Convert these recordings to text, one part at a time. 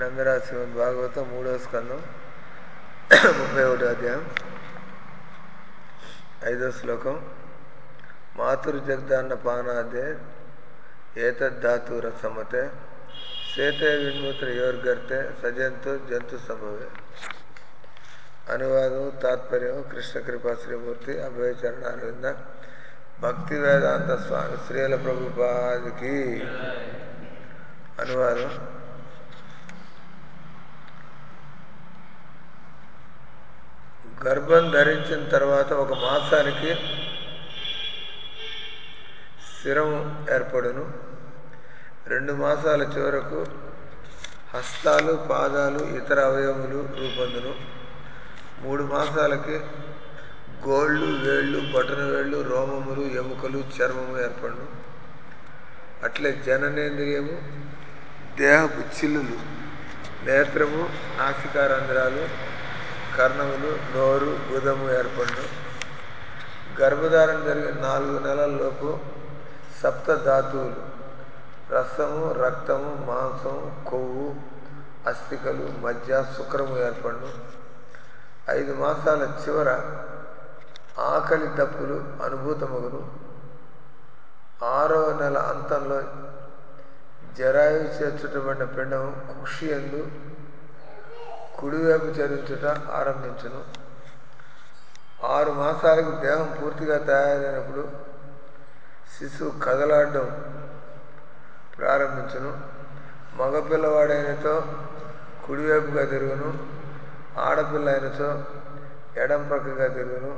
నందరాజ్ శ్రీమద్ భాగవతం మూడవ స్కందం ముప్పై ఒకటో అధ్యాయం ఐదో శ్లోకం మాతృజగ్దాన్న పానాదే ఏతద్ధాతుర సమతే సేతే విన్ముత్ర యోర్గర్తే సజంతు జంతు సంభవే అనువాదం తాత్పర్యం కృష్ణ కృపా శ్రీమూర్తి అభయచరణారవింద భక్తి వేదాంత స్వామి శ్రీల ప్రభుపాదికి అనువాదం గర్భం ధరించిన తర్వాత ఒక మాసానికి స్థిరం ఏర్పడును రెండు మాసాల చివరకు హస్తాలు పాదాలు ఇతర అవయవములు రూపొందును మూడు మాసాలకి గోళ్ళు వేళ్ళు బొటన వేళ్ళు రోమములు ఎముకలు చర్మము ఏర్పడును అట్లే జననేంద్రియము దేహపు చిల్లులు నేత్రము నాసికారంధ్రాలు కర్ణములు నోరు గుదము ఏర్పడును గర్భధారణ జరిగిన నాలుగు నెలల్లోపు సప్త ధాతువులు రసము రక్తము మాంసము కొవ్వు అస్థికలు మధ్య శుక్రము ఏర్పడును ఐదు మాసాల చివర ఆకలి దప్పులు అనుభూతమగును ఆరవ నెల అంతంలో జరాయు చేర్చుటబడిన పిండము కుషి ఎందు కుడివైపు చరించుట ఆరంభించును ఆరు మాసాలకు దేహం పూర్తిగా తయారైనప్పుడు శిశువు కదలాడడం ప్రారంభించును మగపిల్లవాడైనతో కుడివైపుగా తిరుగును ఆడపిల్ల అయినచో ఎడం పక్కగా తిరుగును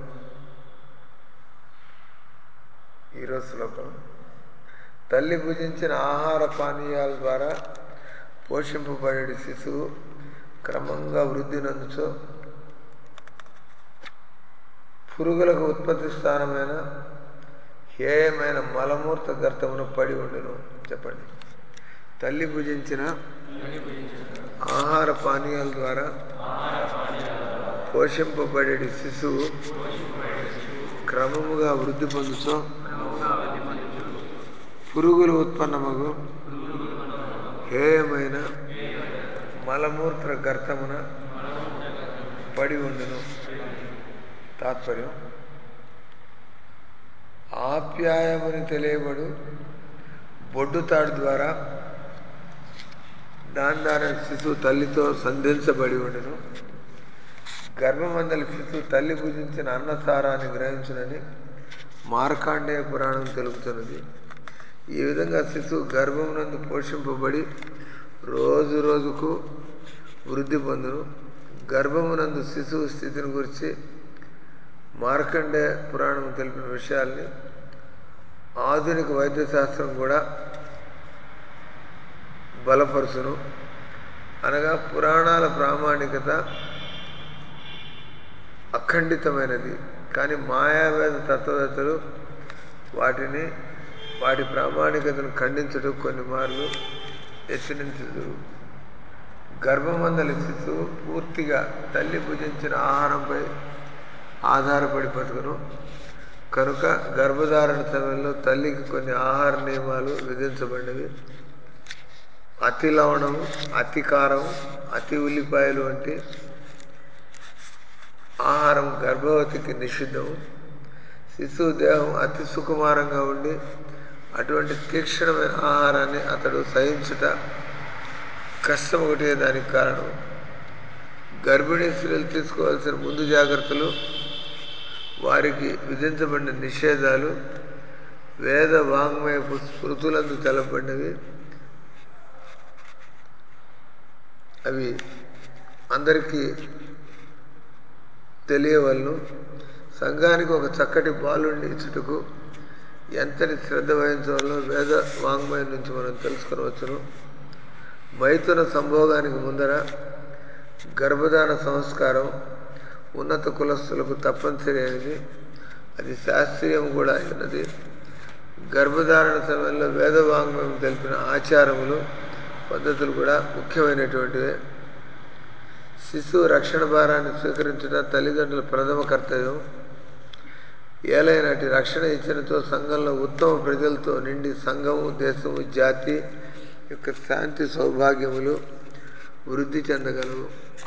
ఈరోజు శ్లోకం తల్లి భుజించిన ఆహార పానీయాల ద్వారా పోషింపబడే శిశువు క్రమంగా వృద్ధి నందుచో పురుగులకు ఉత్పత్తి స్థానమైన హేయమైన మలమూర్త గర్తమును పడి ఉండును చెప్పండి తల్లి భుజించిన ఆహార పానీయాల ద్వారా పోషింపబడే శిశువు క్రమముగా వృద్ధి పొందుతూ పురుగులు ఉత్పన్నమగు హేయమైన మలమూత్ర గర్తమున పడి ఉండును తాత్పర్యం ఆప్యాయమని తెలియబడు బొడ్డుతాడు ద్వారా దాని ద్వారా శిశువు తల్లితో సంధించబడి ఉండును గర్భమందలి శిశువు తల్లి భుజించిన అన్నసారాన్ని గ్రహించునని మార్కాండేయ పురాణం తెలుపుతున్నది ఈ విధంగా శిశువు గర్భమునందు పోషింపబడి రోజు రోజుకు వృద్ధి పొందును గర్భమునందు శిశువు స్థితిని గురించి మార్కండే పురాణం తెలిపిన విషయాల్ని ఆధునిక వైద్యశాస్త్రం కూడా బలపరుచును అనగా పురాణాల ప్రామాణికత అఖండితమైనది కానీ మాయావేద తత్వవేత్తలు వాటిని వాటి ప్రామాణికతను ఖండించడం కొన్ని మార్లు హెచ్చరించదు గర్భమందలి శిశువు పూర్తిగా తల్లి భుజించిన ఆహారంపై ఆధారపడి బతుకును కనుక గర్భధారణ సమయంలో తల్లికి కొన్ని ఆహార నియమాలు విధించబడినవి అతి లవణం అతి కారం అతి ఉల్లిపాయలు వంటి ఆహారం గర్భవతికి నిషిద్ధం శిశువు దేహం అతి సుకుమారంగా ఉండి అటువంటి తీక్షణమైన ఆహారాన్ని అతడు సహించుట కష్టం ఒకటే దానికి కారణం గర్భిణీ స్త్రీలు తీసుకోవాల్సిన ముందు జాగ్రత్తలు వారికి విధించబడిన నిషేధాలు వేద వాంగ్మయపు స్మృతులందు తెలపబడినవి అవి అందరికీ తెలియవలను సంఘానికి ఒక చక్కటి బాలుడిని ఇచ్చుటకు ఎంతటి శ్రద్ధ వహించవల్లో వేద వాంగ్మయం నుంచి మనం తెలుసుకునవచ్చును మైథున సంభోగానికి ముందర గర్భధాన సంస్కారం ఉన్నత కులస్తులకు తప్పనిసరి అయినది అది శాస్త్రీయం కూడా అయినది గర్భధారణ సమయంలో వేదవాంగ్మయం తెలిపిన ఆచారములు పద్ధతులు కూడా ముఖ్యమైనటువంటివే శిశువు రక్షణ భారాన్ని స్వీకరించడం తల్లిదండ్రుల ప్రథమ కర్తవ్యం ఏలైనటి రక్షణ ఇచ్చినతో సంఘంలో ఉత్తమ ప్రజలతో నిండి సంఘము దేశము జాతి యొక్క శాంతి సౌభాగ్యములు వృద్ధి చెందగలవు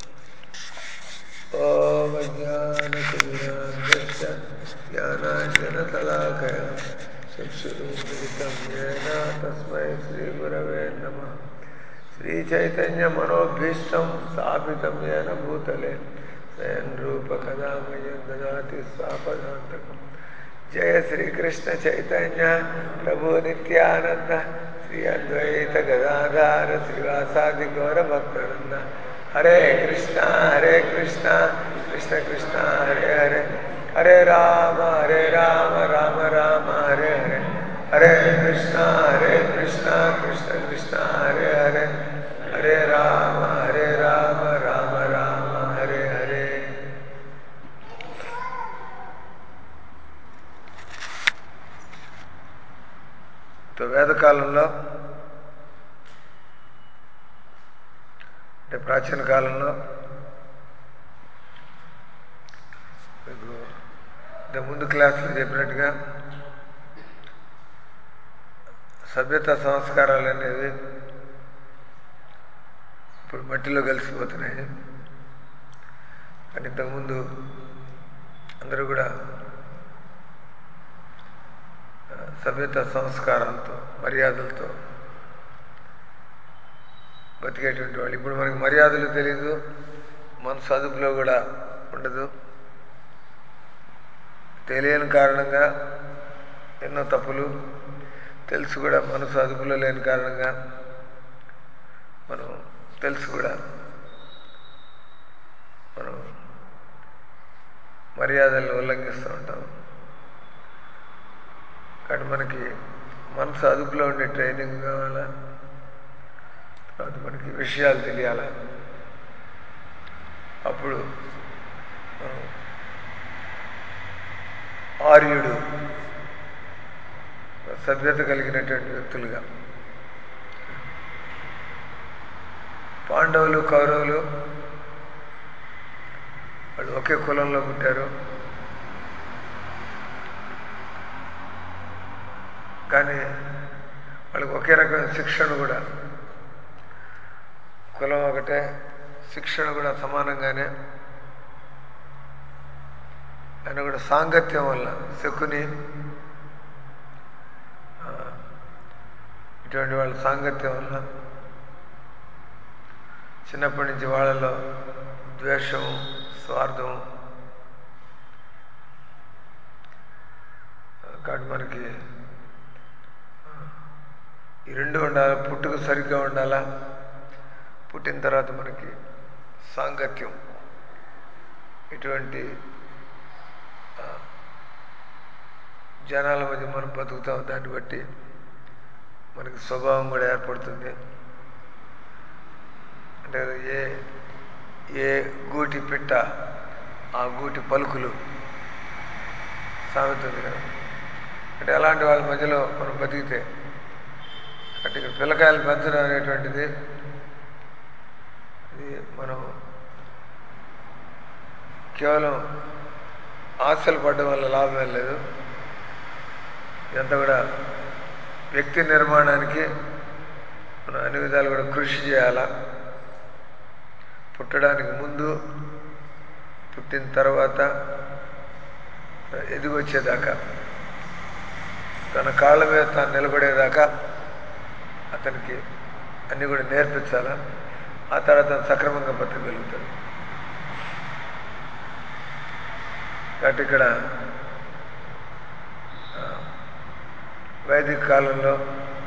ఓం జ్ఞానతిమిరాంధ్య జ్ఞానాంజనశలాకయ చక్షురుమిలితం ఏన తస్మై శ్రీగురవే నమ శ్రీచైతన్యమనోభీష్టం స్థాపితం ఏన భూతలే స్వయం రూప కదా మయం దదాతి స్వాపదాంతకం జయ శ్రీకృష్ణ చైతన్య ప్రభు నిత్యానంద శ్రీ అద్వైత గదాధార శ్రీవాసాది గౌర భక్తవృంద హరే కృష్ణ హరే కృష్ణ కృష్ణ కృష్ణ హరే హరే హరే రామ హరే రామ రామ రామ హరే హరే హరే కృష్ణ హరే కృష్ణ కృష్ణ కృష్ణ హరే హరే హరే రామ హరే రామ రామ రామ హరే హరే తో వేదకాలంలో అంటే ప్రాచీన కాలంలో మీకు ఇంత ముందు క్లాసులో చెప్పినట్టుగా సభ్యత సంస్కారాలు అనేవి ఇప్పుడు మట్టిలో కలిసిపోతున్నాయి కానీ ఇంతకుముందు అందరూ కూడా ఆ, సభ్యత సంస్కారాలతో మర్యాదలతో బతికేటువంటి వాళ్ళు ఇప్పుడు మనకి మర్యాదలు తెలీదు మన చదువులో కూడా ఉండదు తెలియని కారణంగా ఎన్నో తప్పులు తెలుసు కూడా మనసు అదుపులో లేని కారణంగా మనం తెలుసు కూడా మనం మర్యాదలను ఉల్లంఘిస్తూ ఉంటాం కానీ మనకి మనసు అదుపులో ఉండే ట్రైనింగ్ కావాలా తర్వాత మనకి విషయాలు తెలియాలా అప్పుడు మనం ఆర్యుడు సభ్యత కలిగినటువంటి వ్యక్తులుగా పాండవులు కౌరవులు వాళ్ళు ఒకే కులంలో పుట్టారు కానీ వాళ్ళకి ఒకే రకమైన శిక్షణ కూడా కులం ఒకటే శిక్షణ కూడా సమానంగానే ఆయన కూడా సాంగత్యం వల్ల శకుని ఆ, ఇటువంటి వాళ్ళ సాంగత్యం వల్ల చిన్నప్పటి నుంచి వాళ్ళలో ద్వేషం స్వార్థం కాబట్టి మనకి ఆ, ఈ రెండు ఉండాలి పుట్టుక సరిగ్గా ఉండాలా పుట్టిన తర్వాత మనకి సాంగత్యం ఇటువంటి ఆ, జనాల మధ్య మనం బతుకుతాం దాన్ని బట్టి మనకి స్వభావం కూడా ఏర్పడుతుంది అంటే ఏ ఏ గూటి పిట్ట ఆ గూటి పలుకులు సామెత ఉంది కదా అంటే అలాంటి వాళ్ళ మధ్యలో మనం బతికితే అంటే ఇక్కడ పిల్లకాయలు పెంచడం అనేటువంటిది ఇది మనం కేవలం ఆశలు పడడం వల్ల లాభం లేదు ఇదంతా కూడా వ్యక్తి నిర్మాణానికి మనం అన్ని విధాలు కూడా కృషి చేయాలా పుట్టడానికి ముందు పుట్టిన తర్వాత ఎదిగొచ్చేదాకా తన కాళ్ళ మీద తాను నిలబడేదాకా అతనికి అన్నీ కూడా నేర్పించాలా ఆ తర్వాత తను సక్రమంగా బతకగలుగుతాడు కాబట్టి ఇక్కడ ఆ, వైదిక కాలంలో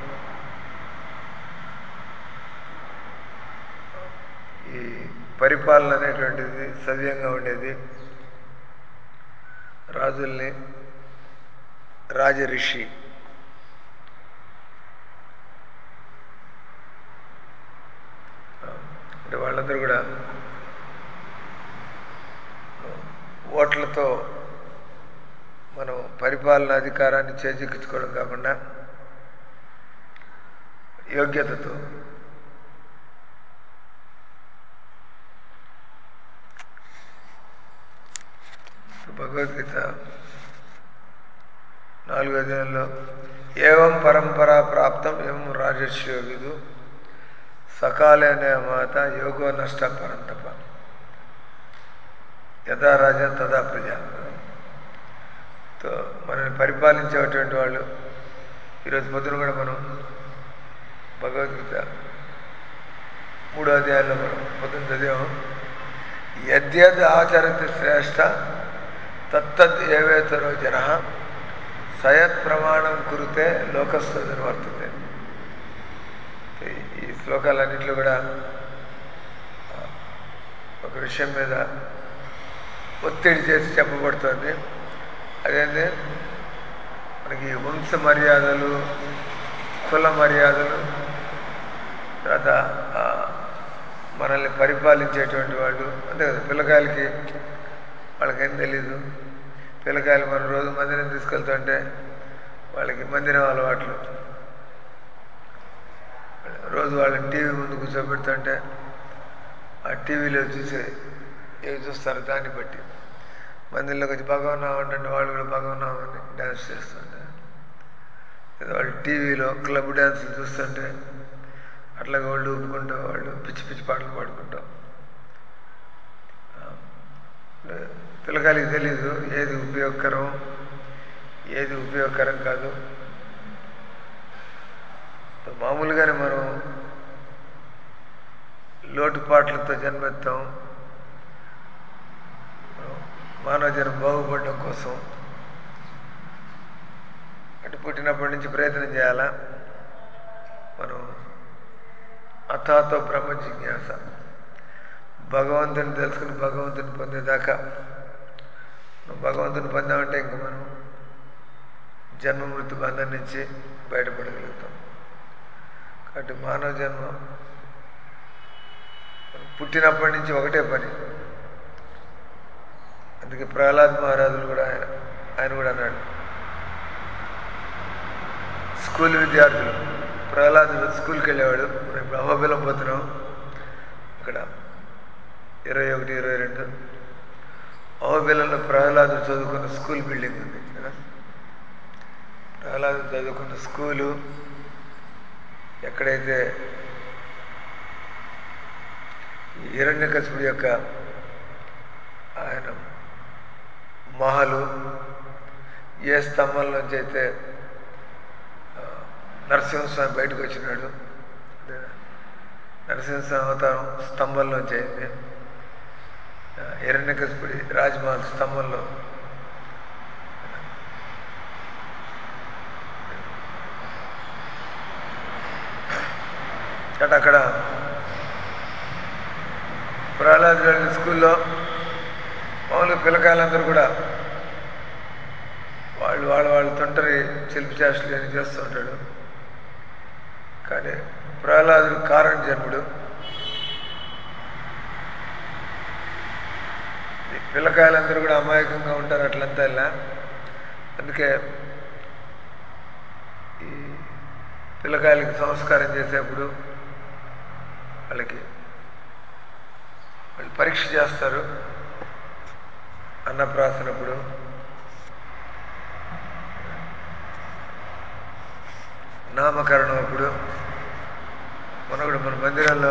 ఈ పరిపాలన అనేటువంటిది సవ్యంగా ఉండేది రాజుల్ని రాజరిషి అంటే వాళ్ళందరూ కూడా ఓట్లతో మనం పరిపాలన అధికారాన్ని చేజిక్కించుకోవడం కాకుండా యోగ్యతతో భగవద్గీత నాలుగో అధ్యాయంలో ఏవం పరంపరా ప్రాప్తం ఏం రాజర్షి విదు సకాలేనే మాత యోగో నష్ట పరంతప యథా రాజా తదా ప్రజ తో మనల్ని పరిపాలించేటువంటి వాళ్ళు ఈరోజు పొద్దున కూడా మనం భగవద్గీత మూడో అధ్యాయంలో మనం పొద్దున చదివాము యద్యద్ ఆచరతి శ్రేష్ట తత్తద్ ఏవేతరో జన సయత్ ప్రమాణం కురితే లోకస్థుదని వర్తతే ఈ శ్లోకాలన్నింటిలో కూడా ఒక విషయం మీద ఒత్తిడి చేసి చెప్పబడుతుంది అదేంటి మనకి వంశ మర్యాదలు కుల మర్యాదలు తర్వాత ఆ, మనల్ని పరిపాలించేటువంటి వాళ్ళు అంతే కదా పిల్లకాయలకి వాళ్ళకేం తెలీదు పిల్లకాయలు మనం రోజు మందిరం తీసుకెళ్తుంటే వాళ్ళకి మందిరం అలవాట్లు రోజు వాళ్ళని టీవీ ముందు కూర్చోబెడుతుంటే ఆ టీవీలో చూసే ఏవి చూస్తారు దాన్ని బట్టి మందిరంలోకి వచ్చి బాగున్నావు అంటే వాళ్ళు కూడా బాగున్నామని డ్యాన్స్ చేస్తుంటే లేదా వాళ్ళు టీవీలో క్లబ్ డ్యాన్సులు చూస్తుంటే అట్లాగే వాళ్ళు ఊపుకుంటూ వాళ్ళు పిచ్చి పిచ్చి పాటలు పాడుకుంటాం పిల్లకాయలకి తెలీదు ఏది ఉపయోగకరం ఏది ఉపయోగకరం కాదు మామూలుగానే మనం లోటుపాట్లతో జన్మెత్తాం మానవ జన్మ బాగుపడడం కోసం అటు పుట్టినప్పటి నుంచి ప్రయత్నం చేయాలా మనం అథాతో బ్రహ్మ జిజ్ఞాస భగవంతుని తెలుసుకుని భగవంతుని పొందేదాకా మనం భగవంతుని పొందామంటే ఇంక మనం జన్మ మృత్యు బంధం నుంచి బయటపడగలుగుతాం కాబట్టి మానవ జన్మ మనం పుట్టినప్పటి నుంచి ఒకటే పని అందుకే ప్రహ్లాద్ మహారాజులు కూడా ఆయన ఆయన కూడా అన్నాడు స్కూల్ విద్యార్థులు ప్రహ్లాదుడు స్కూల్కి వెళ్ళేవాడు మనం ఇప్పుడు అహోబిలం పోతున్నాం ఇక్కడ ఇరవై ఒకటి ఇరవై రెండు అహోబిలంలో ప్రహ్లాదుడు చదువుకున్న స్కూల్ బిల్డింగ్ ఉంది కదా ప్రహ్లాదుడు చదువుకున్న స్కూలు ఎక్కడైతే ఈ హిరణ్యకశిపుడి యొక్క ఆయన మహలు ఏ స్తంభం నుంచి అయితే ఆ, నరసింహస్వామి బయటకు వచ్చినాడు అదే నరసింహస్వామి అవతారం స్తంభంలోంచి అయింది ఆ, హిరణ్యకశిపుడి రాజమహల్ స్తంభంలో అంటే అక్కడ ప్రహ్లాద్ వెళ్ళిన స్కూల్లో మామూలుగా పిల్లకాయలందరూ కూడా వాళ్ళు వాళ్ళు వాళ్ళ తొంటరి శిల్పి చేష్టలు అని చేస్తూ ఉంటాడు కానీ ప్రహ్లాదుడు కారణ జన్ముడు ఈ పిల్లకాయలందరూ కూడా అమాయకంగా ఉంటారు అట్లంతా ఇలా అందుకే ఈ పిల్లకాయలకి సంస్కారం చేసేప్పుడు వాళ్ళకి వాళ్ళు పరీక్ష చేస్తారు అన్నప్రాసనప్పుడు నామకరణం అప్పుడు మన కూడా మన మందిరంలో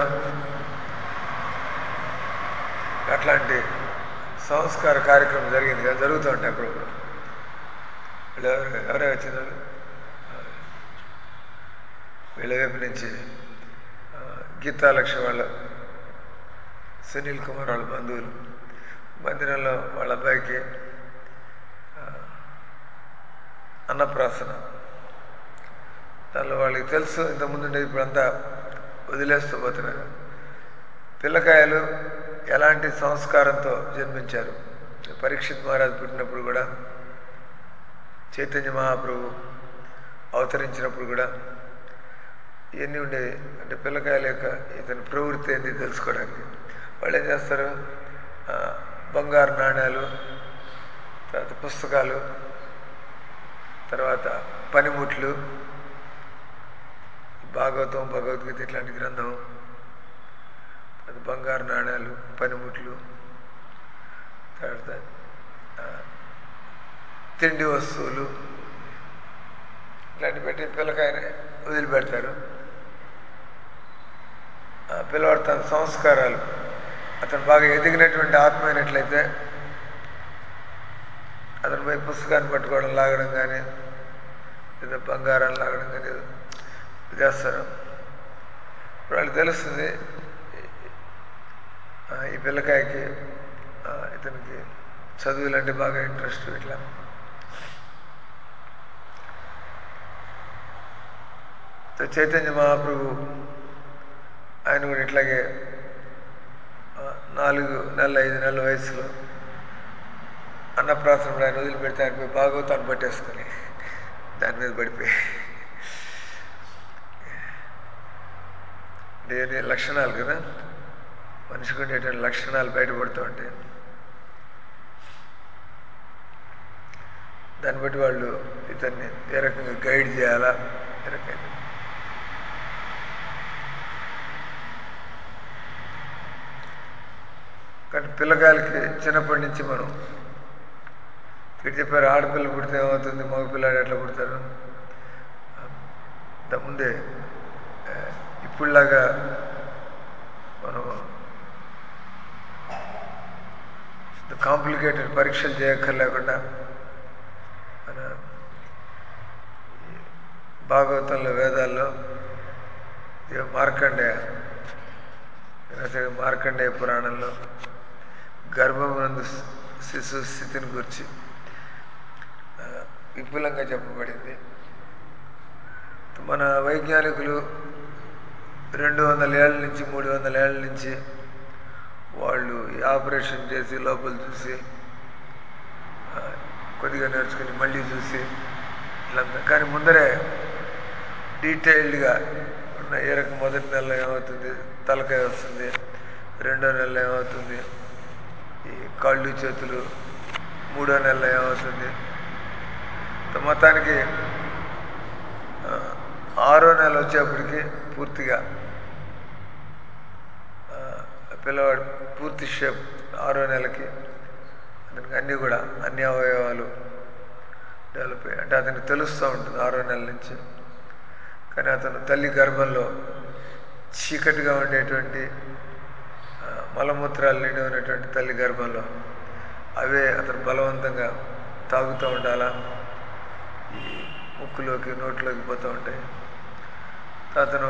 అట్లాంటి సంస్కార కార్యక్రమం జరిగింది కదా జరుగుతూ ఉంటాయి అప్పుడప్పుడు వీళ్ళు ఎవరు ఎవరే వచ్చిన వాళ్ళు? వీళ్ళ వైపు నుంచి ఆ, గీతాలక్ష్మి వాళ్ళ సునీల్ కుమార్ వాళ్ళ బంధువులు మందిరంలో వాళ్ళ అబ్బాయికి ఆ, అన్నప్రాసన దానిలో వాళ్ళకి తెలుసు ఇంతకుముందు ఇప్పుడంతా వదిలేస్తూ పోతున్నారు పిల్లకాయలు ఎలాంటి సంస్కారంతో జన్మించారు పరీక్షిత్ మహారాజ్ పుట్టినప్పుడు కూడా చైతన్య మహాప్రభు అవతరించినప్పుడు కూడా ఇవన్నీ ఉండేవి అంటే పిల్లకాయల యొక్క ఇతని ప్రవృత్తి ఏంది తెలుసుకోవడానికి వాళ్ళు ఏం చేస్తారు ఆ, బంగారు నాణ్యాలు తర్వాత పుస్తకాలు తర్వాత పనిముట్లు భాగవతం భగవద్గీత ఇట్లాంటి గ్రంథం అది బంగారు నాణ్యాలు పనిముట్లు తర్వాత ఆ, తిండి వస్తువులు ఇట్లాంటి పెట్టి పిల్లకాయని వదిలిపెడతారు పిల్లవాడు తన సంస్కారాలు అతను బాగా ఎదిగినటువంటి ఆత్మ అయినట్లయితే అతను పోయి పుస్తకాన్ని పట్టుకోవడం లాగడం కానీ లేదా బంగారం లాగడం కానీ ఏదో చేస్తారు ఇప్పుడు వాళ్ళకి తెలుస్తుంది ఆ, ఈ పిల్లకాయకి ఆ, ఇతనికి చదువులంటే బాగా ఇంట్రెస్ట్ ఇట్లా సో చైతన్య మహాప్రభు ఆయన కూడా ఇట్లాగే ఆ, నాలుగు నెలల ఐదు నెలల వయసులో అన్నప్రాసనప్పుడు ఆయన వదిలిపెడితే ఆయన పోయి భాగవతాన్ని పట్టేసుకొని దాని మీద పడిపోయి దేని లక్షణాలు కదా మనిషికి ఉండేటువంటి లక్షణాలు బయటపడుతూ ఉంటాయి దాన్ని బట్టి వాళ్ళు ఇతన్ని ఏ రకంగా గైడ్ చేయాలా ఏ రకంగా కానీ పిల్లకాయలకి చిన్నప్పటి నుంచి మనం ఇక్కడ చెప్పారు ఆడపిల్ల పుడితే ఏమవుతుంది మగపిల్లాడు ఎట్లా పుడతారు ఇంత ముందే ఆ, ఇప్పుడులాగా మనం కాంప్లికేటెడ్ పరీక్షలు చేయక్కర్లేకుండా మన ఈ భాగవతంలో వేదాల్లో ఇదిగో మార్కండేయ లేకపోతే మార్కండేయ పురాణంలో గర్భమునందు శిశు స్థితిని గురించి ఆ, విపులంగా చెప్పబడింది మన వైజ్ఞానికులు రెండు వందల ఏళ్ళ నుంచి మూడు వందల ఏళ్ళ నుంచి వాళ్ళు ఈ ఆపరేషన్ చేసి లోపల చూసి ఆ, కొద్దిగా నేర్చుకుని మళ్ళీ చూసి ఇట్లంతా కానీ ముందరే డీటెయిల్డ్గా ఉన్న ఏ రకం మొదటి నెలలో ఏమవుతుంది తలకాయ వస్తుంది రెండో నెలలో ఏమవుతుంది ఈ కాళ్ళు చేతులు మూడో నెలలో ఏమవుతుంది మొత్తానికి ఆ, ఆరో నెల వచ్చేప్పటికి పూర్తిగా ఆ, పిల్లవాడు పూర్తి షేప్ ఆరో నెలకి అతనికి అన్నీ కూడా అన్ని అవయవాలు డెవలప్ అయ్యాయి అంటే అతనికి తెలుస్తూ ఉంటుంది ఆరో నెల నుంచి కానీ అతను తల్లి గర్భంలో చీకటిగా ఉండేటువంటి ఆ, మలమూత్రాలు నిండి ఉన్నటువంటి తల్లి గర్భంలో అవే అతను బలవంతంగా తాగుతూ ఉండాలా ఈ ముక్కులోకి నోట్లోకి పోతూ ఉంటాయి అతను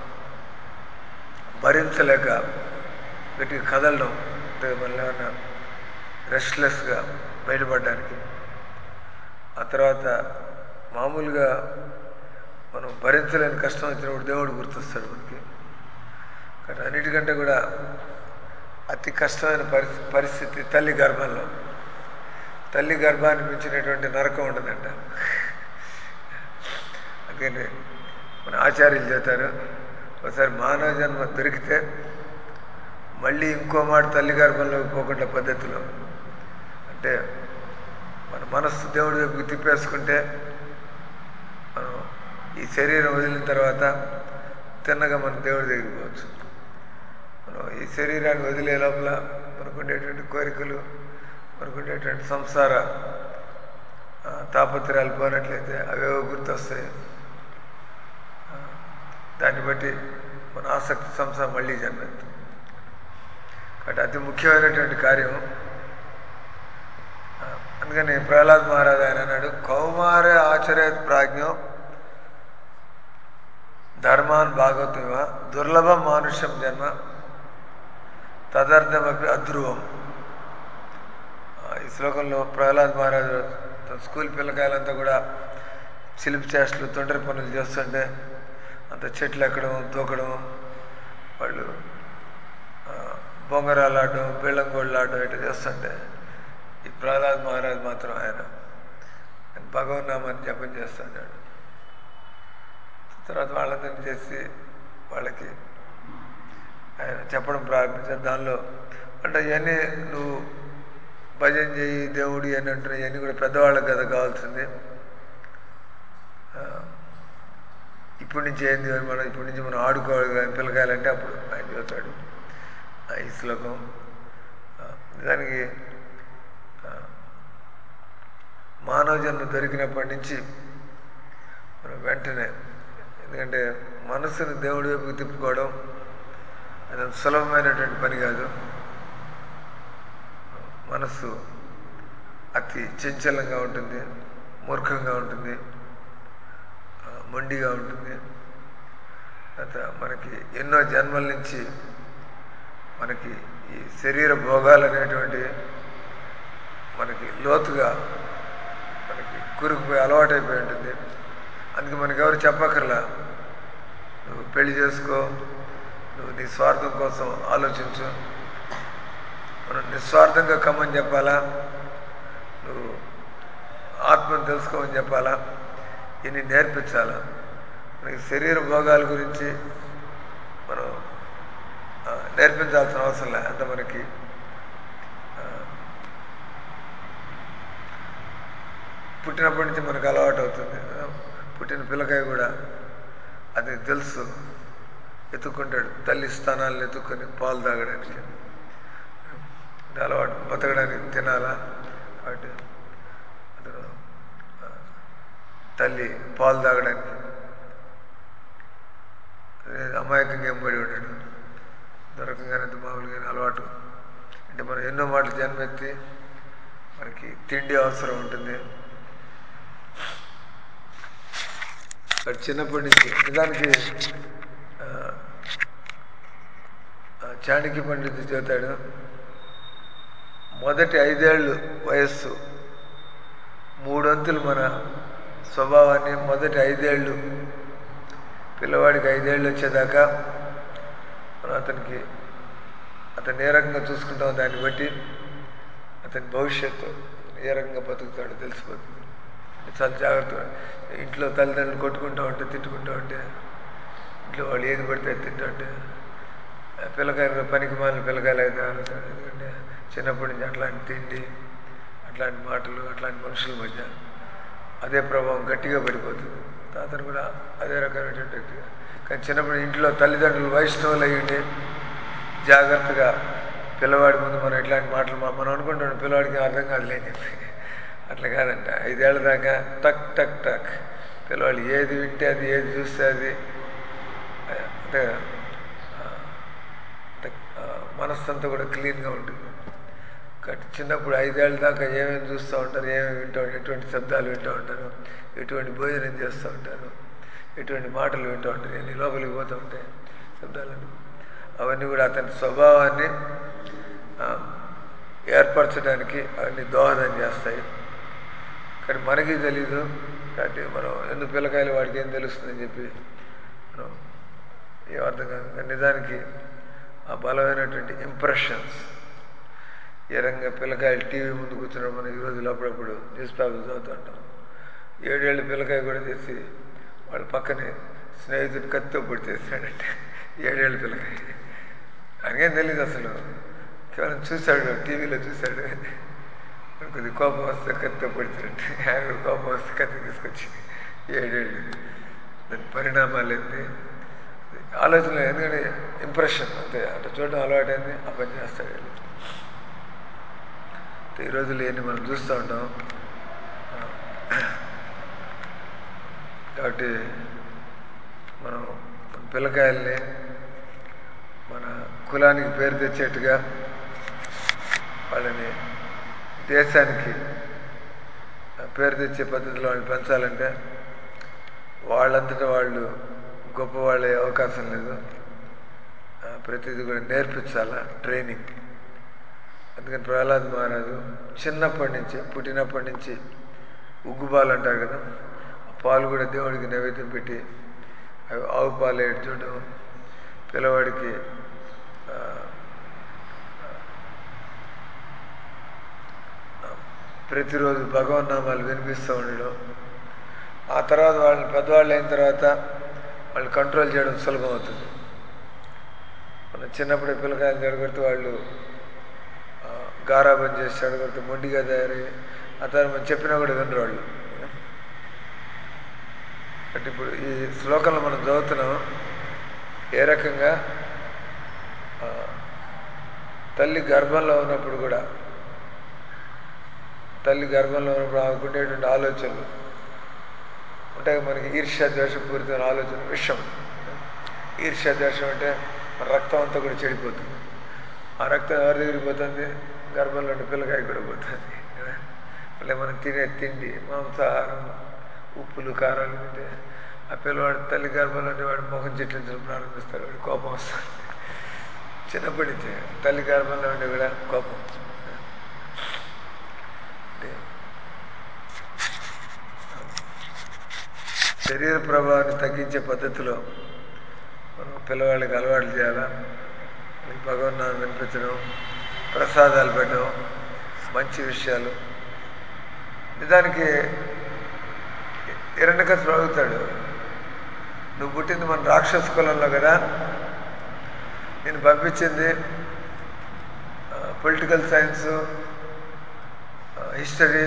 భరించలేక గట్టిగా కదలడం అంటే మళ్ళీ ఏమన్నా రెస్ట్లెస్గా బయటపడడానికి ఆ తర్వాత మామూలుగా మనం భరించలేని కష్టం వచ్చినప్పుడు దేవుడు గుర్తొస్తాడు మనకి కానీ అన్నిటికంటే కూడా అతి కష్టమైన పరిస్థితి పరిస్థితి తల్లి గర్భంలో తల్లి గర్భాన్ని మించినటువంటి నరకం ఉండదంట అందుకని మన ఆచార్యులు చెప్తారు ఒకసారి మానవ జన్మ దొరికితే మళ్ళీ ఇంకో మాట తల్లి గర్భంలోకి పోకుండా పద్ధతిలో అంటే మన మనస్సు దేవుడి వైపుకి తిప్పేసుకుంటే మనం ఈ శరీరం వదిలిన తర్వాత తిన్నగా మన దేవుడి దగ్గరికి పోవచ్చు మనం ఈ శరీరాన్ని వదిలే లోపల మనకు ఉండేటువంటి కోరికలు మనకు ఉండేటువంటి సంసార ఆ, తాపత్రయాలు పోనట్లయితే అవేవో గుర్తొస్తాయి ఆ, దాన్ని బట్టి మన ఆసక్తి సంసారం మళ్ళీ జన్మెత్తుంది కాబట్టి అతి ముఖ్యమైనటువంటి కార్యం ఆ, అందుకని ప్రహ్లాద్ మహారాజ్ ఆయన అన్నాడు కౌమార ఆచరేత్ ప్రాజ్ఞం ధర్మాన్ భాగవతమివ దుర్లభం మానుష్యం జన్మ తదర్థమపి అధ్రువం ఆ, ఈ శ్లోకంలో ప్రహ్లాద్ మహారాజు తన స్కూల్ పిల్లకాయలంతా కూడా చిలిపి చేష్టలు తొండరి పనులు చేస్తుంటే అంత చెట్లు ఎక్కడం తూకడం వాళ్ళు ఆ, బొంగరాలు ఆడడం బెళ్ళంగోళ్ళు ఆడడం ఇట్లా చేస్తుంటే ఈ ప్రహ్లాద్ మహారాజ్ మాత్రం ఆయన భగవన్నామాన్ని జపం చేస్తున్నాడు తర్వాత వాళ్ళందరినీ చేసి వాళ్ళకి ఆయన చెప్పడం ప్రారంభించారు దానిలో అంటే ఇవన్నీ నువ్వు భజన చేయి దేవుడి అని అంటున్నాయి ఇవన్నీ కూడా పెద్దవాళ్ళకి కదా కావాల్సింది ఆ, ఇప్పటి నుంచి ఏంది మనం ఇప్పటి నుంచి మనం ఆడుకోవాలి కానీ పిల్లకాయలంటే అప్పుడు ఆయన చెబుతాడు ఆ, ఈ శ్లోకం ఆ, దానికి ఆ, మానవ జన్మ దొరికినప్పటి నుంచి మనం వెంటనే ఎందుకంటే మనసుని దేవుడి వైపుకి తిప్పుకోవడం అది అంత సులభమైనటువంటి పని కాదు మనస్సు అతి చంచలంగా ఉంటుంది మూర్ఖంగా ఉంటుంది ఆ, మొండిగా ఉంటుంది తర్వాత మనకి ఎన్నో జన్మల నుంచి మనకి ఈ శరీర భోగాలు అనేటువంటి మనకి లోతుగా మనకి కురుకుపోయి అలవాటైపోయి ఉంటుంది అందుకే మనకి ఎవరు చెప్పక్కర్లా నువ్వు పెళ్లి చేసుకో నువ్వు నీ స్వార్థం కోసం ఆలోచించు మనం నిస్వార్థంగా కమ్మని చెప్పాలా నువ్వు ఆత్మను తెలుసుకోమని చెప్పాలా ఇన్ని నేర్పించాలా మనకి శరీర భోగాల గురించి మనం ఆ, నేర్పించాల్సిన అవసరం లే అంత మనకి ఆ, పుట్టినప్పటి నుంచి మనకు అలవాటు అవుతుంది ఆ, పుట్టిన పిల్లకాయ కూడా అది తెలుసు ఎత్తుక్కుంటాడు తల్లి స్థానాలను ఎత్తుక్కొని పాలు తాగడానికి అంటే అలవాటు బతకడానికి తినాలా కాబట్టి అతను ఆ, తల్లి పాలు తాగడానికి అదే అమాయకంగా ఎంబడి ఉంటాడు దొరకంగానే మామూలుగా అలవాటు అంటే మనం ఎన్నో మాటలు జన్మెత్తి మనకి తిండి అవసరం ఉంటుంది వాడు చిన్నప్పటి నుంచి నిజానికి ఆ, ఆ, చాణక్య పండితుడు చెబుతాడు మొదటి ఐదేళ్ళు వయస్సు మూడొంతులు మన స్వభావాన్ని మొదటి ఐదేళ్ళు పిల్లవాడికి ఐదేళ్ళు వచ్చేదాకా మనం అతనికి అతను ఏ రకంగా చూసుకుంటామో దాన్ని బట్టి అతని భవిష్యత్తు ఏ రకంగా బతుకుతాడో తెలిసిపోతుంది చాలా జాగ్రత్తగా ఇంట్లో తల్లిదండ్రులు కొట్టుకుంటూ ఉంటే తిట్టుకుంటూ ఉంటే ఇంట్లో వాళ్ళు ఏది పడితే అది తింటూ ఉంటే ఆ పిల్లకాయలు పనికి మాలిన పిల్లకాయలు అయితే ఆలోచన ఎందుకంటే చిన్నప్పటి నుంచి అట్లాంటి తిండి అట్లాంటి మాటలు అట్లాంటి మనుషుల మధ్య అదే ప్రభావం గట్టిగా పడిపోతుంది అతను కూడా అదే రకమైనటువంటి వ్యక్తి కానీ చిన్నప్పుడు ఇంట్లో తల్లిదండ్రులు వైష్ణవులు అయ్యండి జాగ్రత్తగా పిల్లవాడి ముందు మనం ఇట్లాంటి మాటలు మా- మనం అనుకుంటాం పిల్లవాడికి అర్థం కాదులే అని చెప్పి అట్లా కాదంట ఐదేళ్ల దాకా టక్ టక్ టక్ పిల్లవాళ్ళు ఏది వింటే అది ఏది చూస్తే అది అంటే ఆ, అంటే, ఆ, మనస్సంతా కూడా క్లీన్గా ఉంటుంది కాబట్టి చిన్నప్పుడు ఐదేళ్ళ దాకా ఏమేమి చూస్తూ ఉంటారు ఏమేమి వింటూ ఉంటారు ఎటువంటి శబ్దాలు వింటూ ఉంటారు ఎటువంటి భోజనం చేస్తూ ఉంటారు ఎటువంటి మాటలు వింటూ ఉంటారు ఎన్ని లోపలికి పోతూ ఉంటాయి శబ్దాలని అవన్నీ కూడా అతని స్వభావాన్ని ఆ, ఏర్పరచడానికి అవన్నీ దోహదం చేస్తాయి కానీ మనకి తెలీదు కాబట్టి మనం ఎందుకు పిల్లకాయలు వాడికి ఏం తెలుస్తుందని చెప్పి మనం ఏం అర్థం కాదు కానీ నిజానికి ఆ బలమైనటువంటి ఇంప్రెషన్స్ ఏ రకంగా పిల్లకాయలు టీవీ ముందు కూర్చున్నాడు మనం ఈ రోజులు అప్పుడప్పుడు న్యూస్ పేపర్ చదువుతుంటాం ఏడేళ్ళు పిల్లకాయ కూడా చేసి వాళ్ళ పక్కనే స్నేహితుడు కత్తితో పొడి చేశాడంటే ఏడేళ్ళు పిల్లకాయ ఆయనకేం తెలియదు అసలు కేవలం చూశాడు టీవీలో చూశాడు కొద్ది కోపం వస్తే కత్తితో పొడిచినట్టు ఆయన కూడా కోపం వస్తే కత్తి తీసుకొచ్చి ఏడేళ్ళు దాని పరిణామాలు ఏంటి ఆలోచన ఎందుకంటే ఇంప్రెషన్ అంతే అంటే చూడడం అలవాటైంది ఆ పని చేస్తాడు వీళ్ళు. ఈ రోజులు ఎన్ని మనం చూస్తూ ఉంటాం కాబట్టి మనం మన పిల్లకాయల్ని మన కులానికి పేరు తెచ్చేట్టుగా వాళ్ళని దేశానికి పేరు తెచ్చే పద్ధతిలో వాళ్ళని పెంచాలంటే వాళ్ళంతటా వాళ్ళు గొప్పవాళ్ళే అవకాశం లేదు ఆ, ప్రతిదీ కూడా నేర్పించాలా ట్రైనింగ్ అందుకని ప్రహ్లాద్ మహారాజు చిన్నప్పటి నుంచి పుట్టినప్పటి నుంచి ఉగ్గుపాలు అంటారు కదా ఆ పాలు కూడా దేవుడికి నైవేద్యం పెట్టి అవి ఆవు పాలు ఏడ్చడం పిల్లవాడికి ఆ, ఆ, ప్రతిరోజు భగవన్నామాలు వినిపిస్తూ ఉండడం ఆ తర్వాత వాళ్ళని పెద్దవాళ్ళు అయిన తర్వాత వాళ్ళు కంట్రోల్ చేయడం సులభం అవుతుంది మనం చిన్నప్పుడే పిల్లకాయలు జడగొడితే వాళ్ళు ఆ, గారాబం చేసి చెడగొడితే మొండిగా తయారయ్యి ఆ తర్వాత మనం చెప్పినా కూడా వినరు వాళ్ళు అంటే ఇప్పుడు ఈ శ్లోకంలో మనం చదువుతున్నాం ఏ రకంగా ఆ, తల్లి గర్భంలో ఉన్నప్పుడు కూడా తల్లి గర్భంలో ఉన్నప్పుడు ఆమెకు ఉండేటువంటి ఆలోచనలు ఉంటాయి మనకి ఈర్ష్య ద్వేషపూరితమైన ఆలోచన విషం ఈర్ష్య ద్వేషం అంటే మన రక్తం అంతా కూడా చెడిపోతుంది ఆ రక్తం ఎవరి దగ్గరికి పోతుంది గర్భంలో ఉండే పిల్లకాయ కూడా పోతుంది కదా మళ్ళీ మనం తినే తిండి మాంసాహారం ఉప్పులు కారాలు తింటే ఆ పిల్లవాడు తల్లి గర్భంలో ఉండే వాడు ముఖం చిట్లించడం ప్రారంభిస్తాడు వాడు కోపం వస్తుంది చిన్నప్పటి నుంచి తల్లి గర్భంలో ఉండే కూడా కోపం అంటే శరీర ప్రభావాన్ని తగ్గించే పద్ధతిలో మనం పిల్లవాళ్ళకి అలవాట్లు చేయాలా వాళ్ళకి భగవన్నామం వినిపించడం ప్రసాదాలు పెట్టడం మంచి విషయాలు నిజానికి ఇరణ్యకసుడు అడుగుతాడు నువ్వు పుట్టింది మన రాక్షస కులంలో కదా నేను పంపించింది పొలిటికల్ సైన్స్ హిస్టరీ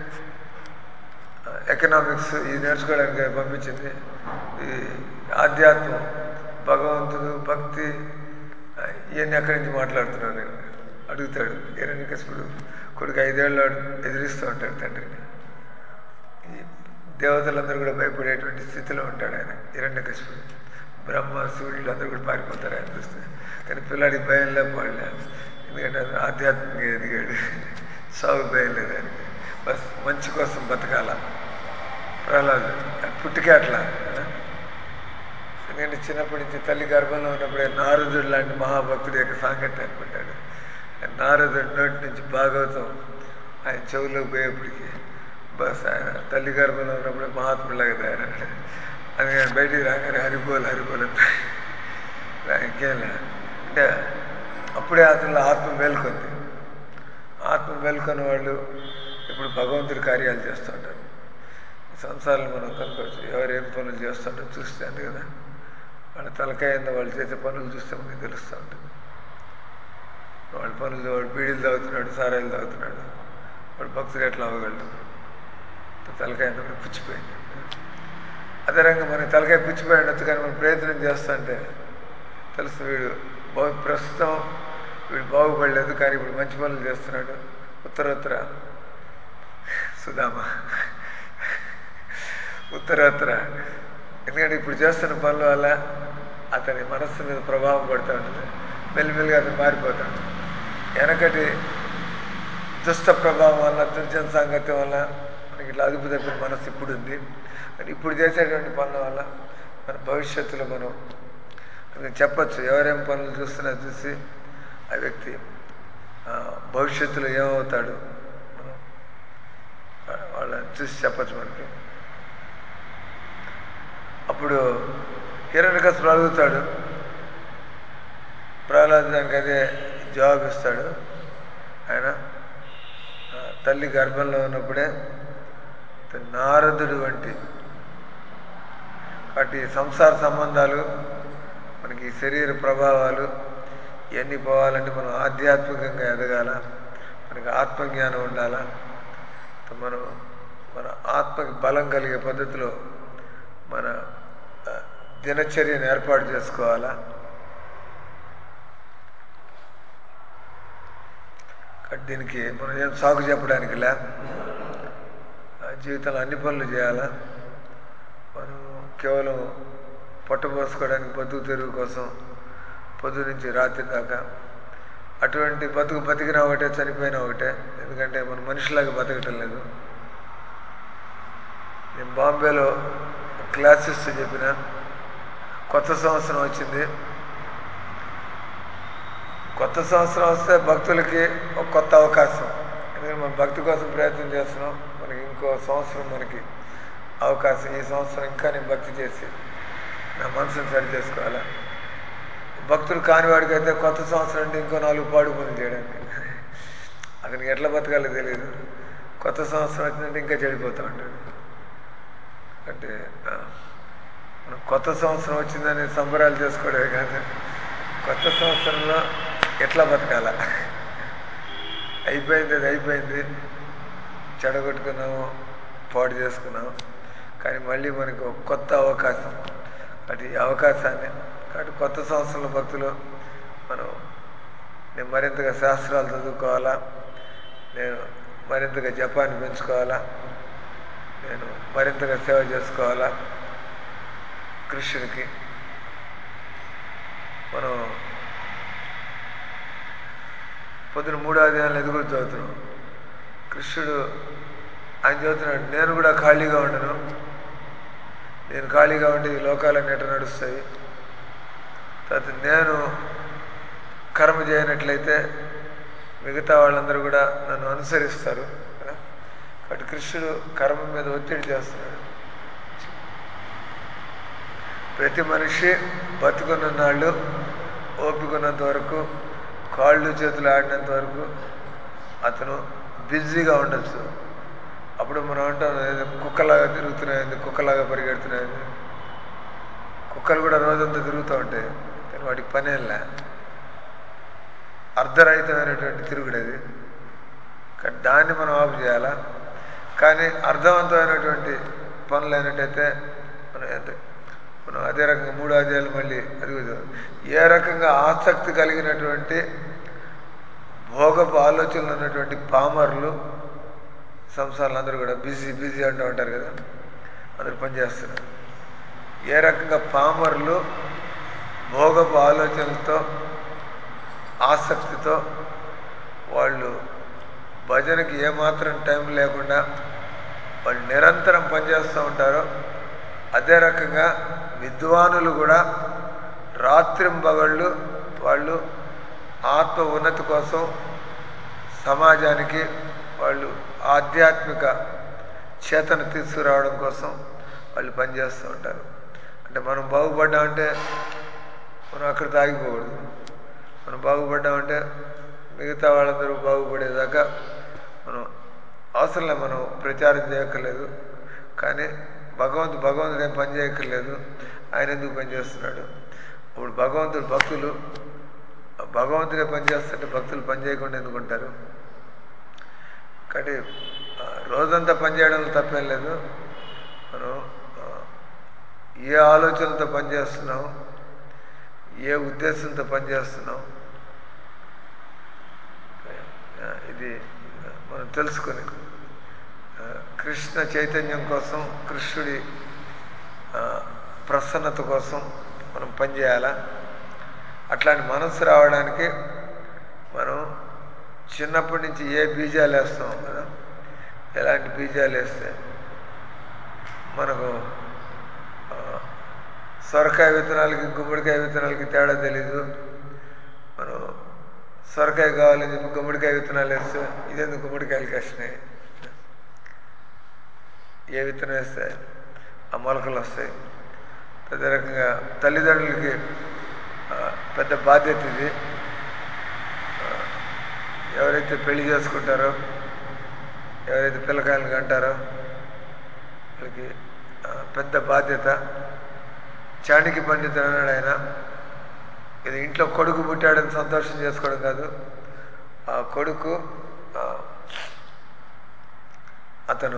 ఎకనామిక్స్ ఇది నేర్చుకోవడానికి పంపించింది ఈ ఆధ్యాత్మం భగవంతుడు భక్తి ఇవన్నీ ఎక్కడి నుంచి మాట్లాడుతున్నాను నేను అడుగుతాడు హిరణ్యకశిపుడు కొడుకు ఐదేళ్ళు ఎదిరిస్తూ ఉంటాడు తండ్రిని ఈ దేవతలందరూ కూడా భయపడేటువంటి స్థితిలో ఉంటాడు ఆయన హిరణ్యకశిపుడు బ్రహ్మ సూర్యులు అందరూ కూడా పారిపోతారు ఆయన చూస్తే కానీ పిల్లాడికి భయం లేకపోలే ఎందుకంటే అతను ఆధ్యాత్మికంగా ఎదిగాడు సాగు భయం లేదు ఆయనకి బస్ మంచి కోసం బతకాల ప్రహ్లాద్ పుట్టికే అట్లా ఎందుకంటే చిన్నప్పటి నుంచి తల్లి గర్భంలో ఉన్నప్పుడే నారదుడు లాంటి మహాభక్తుడి యొక్క సాంగత్యం అనుకుంటాడు నారదుడి నోటి నుంచి భాగవతం ఆయన చెవులోకి పోయేప్పటికి బస్ ఆయన తల్లి గర్భంలో ఉన్నప్పుడే మహాత్ములాగా తయారయ్యాడు అందుకని బయటికి రాగానే హరిపోలు హరిపోలు ఇంకేం లేదు అంటే అప్పుడే అతనిలో ఆత్మ మేల్కొంది ఆత్మ మేల్కొన్న వాళ్ళు ఇప్పుడు భగవంతుడి కార్యాలు చేస్తుంటారు సంసారాలు మనం కనుకోవచ్చు ఎవరు ఏం పనులు చేస్తుంటారో చూస్తే అంతే కదా వాళ్ళ తలకాయ వాళ్ళు చేసే పనులు చూస్తే మనకి తెలుస్తూ ఉంటుంది వాళ్ళ పనులు వాడు బీడీలు తాగుతున్నాడు సారాయిలు తాగుతున్నాడు వాడు భక్తులు ఎట్లా అవ్వగలడు తలకాయ అంతా కూడా పుచ్చిపోయింది అదే రంగా మనకి తలకాయ పుచ్చిపోయినట్టు కానీ మనం ప్రయత్నం చేస్తుంటే తెలుసు వీడు బాగు ప్రస్తుతం వీడు బాగుపడలేదు కానీ ఇప్పుడు మంచి పనులు చేస్తున్నాడు ఉత్తరోత్తర సుధామ ఉత్తరోత్తర ఎందుకంటే ఇప్పుడు చేస్తున్న పనుల వల్ల అతని మనస్సు మీద ప్రభావం పడుతూ ఉంటుంది మెల్లిమెల్లిగా అతను మారిపోతాడు వెనకటి దుష్ట ప్రభావం వల్ల దుర్జన సాంగత్యం వల్ల మనకి ఇట్లా అదుపు తప్పిన మనస్సు ఇప్పుడు ఉంది కానీ ఇప్పుడు చేసేటువంటి పనుల వల్ల మన భవిష్యత్తులో మనం అందుకని చెప్పచ్చు ఎవరేం పనులు చూస్తున్నా చూసి ఆ వ్యక్తి భవిష్యత్తులో ఏమవుతాడు మనం వాళ్ళని చూసి చెప్పచ్చు మనకి అప్పుడు హిరణ్యకసుడు అడుగుతాడు ప్రహ్లాద్ దానికి అదే జవాబు ఇస్తాడు ఆయన తల్లి గర్భంలో ఉన్నప్పుడే నారదుడు వంటి వాటి సంసార సంబంధాలు మనకి శరీర ప్రభావాలు ఇవన్నీ పోవాలంటే మనం ఆధ్యాత్మికంగా ఎదగాల మనకి ఆత్మజ్ఞానం ఉండాలా మనం మన ఆత్మకి బలం కలిగే పద్ధతిలో మన దినచర్యను ఏర్పాటు చేసుకోవాలా దీనికి మనం ఏం సాగు చెప్పడానికి లే జీవితంలో అన్ని పనులు చేయాలా మనం కేవలం పొట్టపోసుకోవడానికి బతుకు తెరువు కోసం పొద్దు నుంచి రాత్రి దాకా అటువంటి బతుకు బతికినా ఒకటే చనిపోయినా ఒకటే ఎందుకంటే మనం మనిషిలాగా బతకటం లేదు నేను బాంబేలో క్లాసెస్ చెప్పిన కొత్త సంవత్సరం వచ్చింది కొత్త సంవత్సరం వస్తే భక్తులకి ఒక కొత్త అవకాశం ఎందుకంటే మనం భక్తి కోసం ప్రయత్నం చేస్తున్నాం మనకి ఇంకో సంవత్సరం మనకి అవకాశం ఈ సంవత్సరం ఇంకా నేను భక్తి చేసి నా మనసును సరి చేసుకోవాలా భక్తులు కానివాడికైతే కొత్త సంవత్సరం అంటే ఇంకో నాలుగు పాడు పనులు చేయడానికి అతనికి ఎట్లా బతకాలో తెలియదు కొత్త సంవత్సరం వచ్చిందంటే ఇంకా చెడిపోతూ ఉంటాడు అంటే మనం కొత్త సంవత్సరం వచ్చిందని సంబరాలు చేసుకోవడమే కాదు కొత్త సంవత్సరంలో ఎట్లా బతకాల అయిపోయింది అది అయిపోయింది చెడగొట్టుకున్నాము పాడు చేసుకున్నాము కానీ మళ్ళీ మనకు ఒక కొత్త అవకాశం అటు ఈ అవకాశాన్ని కాబట్టి కొత్త సంవత్సరంలో భక్తులు మనం నేను మరింతగా శాస్త్రాలు చదువుకోవాలా నేను మరింతగా జపాన్ని పెంచుకోవాలా నేను మరింతగా సేవ చేసుకోవాలా కృష్ణుడికి మనం పొద్దున మూడో అధ్యాయంలో ఎదుగురు చదువుతున్నాం కృష్ణుడు ఆయన చదువుతున్నాడు నేను కూడా ఖాళీగా ఉండను నేను ఖాళీగా ఉంటే ఈ లోకాలన్నీ ఎట నడుస్తాయి తర్వాత నేను కర్మ చేయనట్లయితే మిగతా వాళ్ళందరూ కూడా నన్ను అనుసరిస్తారు కదా కాబట్టి కృష్ణుడు కర్మ మీద ఒత్తిడి చేస్తున్నాడు ప్రతి మనిషి బతుకున్న నాళ్ళు ఓపికన్నంత వరకు కాళ్ళు చేతులు ఆడినంత వరకు అతను బిజీగా ఉండొచ్చు అప్పుడు మనం అంటాం "ఏదో కుక్కలాగా తిరుగుతున్నాయి కుక్కలాగా పరిగెడుతున్నాయి కుక్కలు కూడా రోజంతా తిరుగుతూ ఉంటాయి కానీ వాటికి పనేలా అర్ధరహితమైనటువంటి తిరుగుడు అది కానీ దాన్ని మనం ఆఫ్ చేయాలా కానీ అర్థవంతమైనటువంటి పనులు అయినట్టయితే మనం ఎంత మనం అదే రకంగా మూడు అధ్యాయులు మళ్ళీ అది కూడా ఏ రకంగా ఆసక్తి కలిగినటువంటి భోగపు ఆలోచనలు ఉన్నటువంటి పామర్లు సంసారాలు అందరూ కూడా బిజీ బిజీ అంటూ ఉంటారు కదా అందరూ పనిచేస్తున్నారు ఏ రకంగా పామర్లు భోగపు ఆలోచనలతో ఆసక్తితో వాళ్ళు భజనకి ఏమాత్రం టైం లేకుండా వాళ్ళు నిరంతరం పనిచేస్తూ ఉంటారో అదే రకంగా విద్వానులు కూడా రాత్రింబగళ్ళు వాళ్ళు ఆత్మ ఉన్నతి కోసం సమాజానికి వాళ్ళు ఆధ్యాత్మిక చేతన తీసుకురావడం కోసం వాళ్ళు పనిచేస్తూ ఉంటారు అంటే మనం బాగుపడ్డామంటే మనం అక్కడ తాగిపోకూడదు మనం బాగుపడ్డామంటే మిగతా వాళ్ళందరూ బాగుపడేదాకా మనం అవసరంలే మనం ప్రచారం చేయక్కర్లేదు కానీ భగవంతుడు భగవంతుడు ఏం పని చేయక్కర్లేదు ఆయన ఎందుకు పని చేస్తున్నాడు ఇప్పుడు భగవంతుడు భక్తులు భగవంతుడే పని చేస్తుంటే భక్తులు పని చేయకుండా ఎందుకు ఉంటారు కాబట్టి ఆ, రోజంతా పని చేయడంలో తప్పేం లేదు మనం ఆ, ఏ ఆలోచనతో పనిచేస్తున్నాం ఏ ఉద్దేశంతో పనిచేస్తున్నాం ఆ, ఇది మనం తెలుసుకొని ఆ, కృష్ణ చైతన్యం కోసం కృష్ణుడి ఆ, ప్రసన్నత కోసం మనం పనిచేయాలా అట్లాంటి మనసు రావడానికి మనం చిన్నప్పటి నుంచి ఏ బీజాలు వేస్తాం కదా ఎలాంటి బీజాలు వేస్తే మనకు ఆ, సొరకాయ విత్తనాలకి గుమ్మడికాయ విత్తనాలకి తేడా తెలీదు మనం సొరకాయ కావాలని చెప్పి గుమ్మడికాయ విత్తనాలు వేస్తే ఇదేందుకు గుమ్మడికాయలు కష్టినాయి ఏ విత్తనం వేస్తే ఆ మొలకలు వస్తాయి అదే రకంగా తల్లిదండ్రులకి ఆ, పెద్ద బాధ్యత ఇది ఆ, ఎవరైతే పెళ్లి చేసుకుంటారో ఎవరైతే పిల్లకాయలు కంటారో వాళ్ళకి ఆ, పెద్ద బాధ్యత చాణికి పండితుడు అన్నాడు ఆయన ఇది ఇంట్లో కొడుకు పుట్టాడని సంతోషం చేసుకోవడం కాదు ఆ కొడుకు ఆ, అతను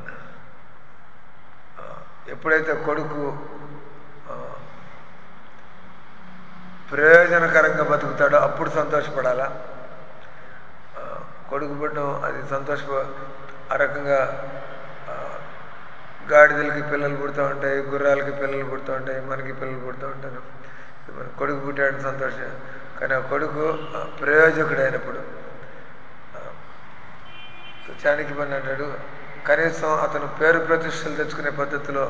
ఆ, ఎప్పుడైతే కొడుకు ఆ, ప్రయోజనకరంగా బతుకుతాడో అప్పుడు సంతోషపడాలా ఆ, కొడుకు పుట్టడం అది సంతోష ఆ రకంగా ఆ, గాడిదలకి పిల్లలు పుడుతూ ఉంటాయి గుర్రాలకి పిల్లలు పుడుతూ ఉంటాయి మనకి పిల్లలు పుడుతూ ఉంటారు మన కొడుకు పుట్టాడని సంతోషం కానీ ఆ కొడుకు ఆ, ప్రయోజకుడైనప్పుడు ఆ, చాణికి పని అంటాడు కనీసం అతను పేరు ప్రతిష్టలు తెచ్చుకునే పద్ధతిలో